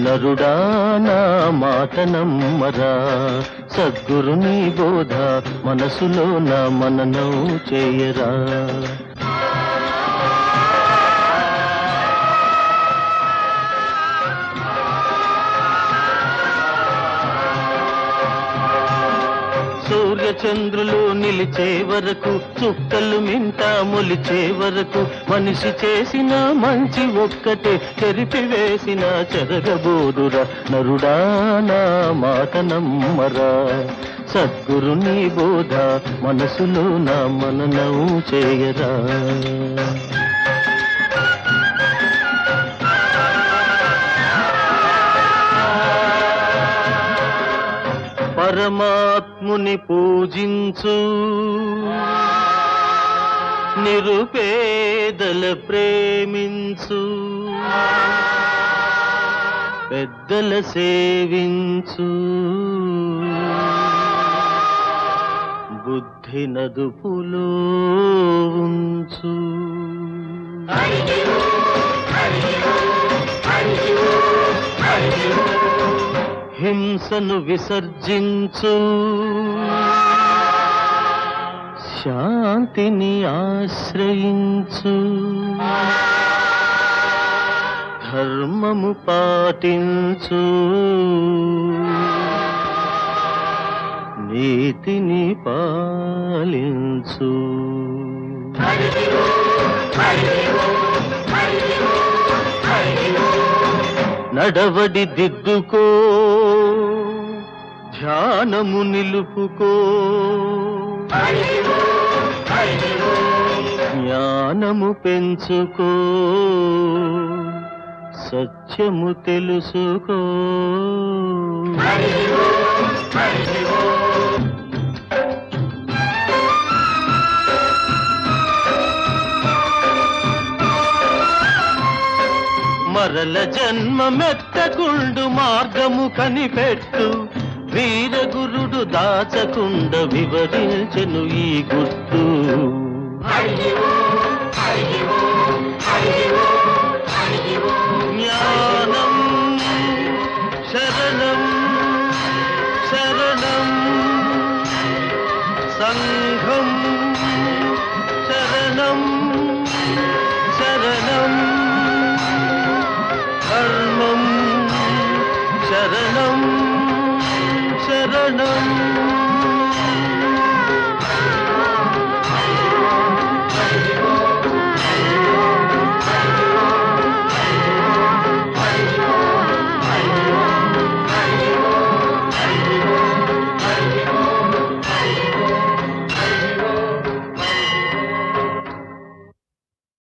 నరుడా నా మాట నమ్మరా సద్గురుని బోధ మనసులో నా మననం చేయరా సూర్య చంద్రులు నిలిచే వరకు చుక్కలు మింట మొలిచే వరకు మనిషి చేసిన మంచి ఒక్కటే చెరిపి వేసిన చెరగబోదుర నరుడా నా మాట నమ్మరా సద్గురుని బోధ మనసులో నా మననం చేయరా పరమాత్ముని పూజించు నిరుపేదల ప్రేమించు పెద్దల సేవించు బుద్ధి నదుపులో ఉంచు హింసను విసర్జించు శాంతిని ఆశ్రయించు ధర్మము పాటించు నీతిని పాలించు నడవడి దిద్దుకో ధ్యానము నిలుపుకో జ్ఞానము పెంచుకో సత్యము తెలుసుకో మరల జన్మమెత్తకుండు మార్గము కనిపెట్టు వీరగురుడు దాచకుండ వివరించెను ఈ గుర్తు జ్ఞానం శరణం శరణం సంఘం శరణం శరణం ధర్మం శరణం శరణం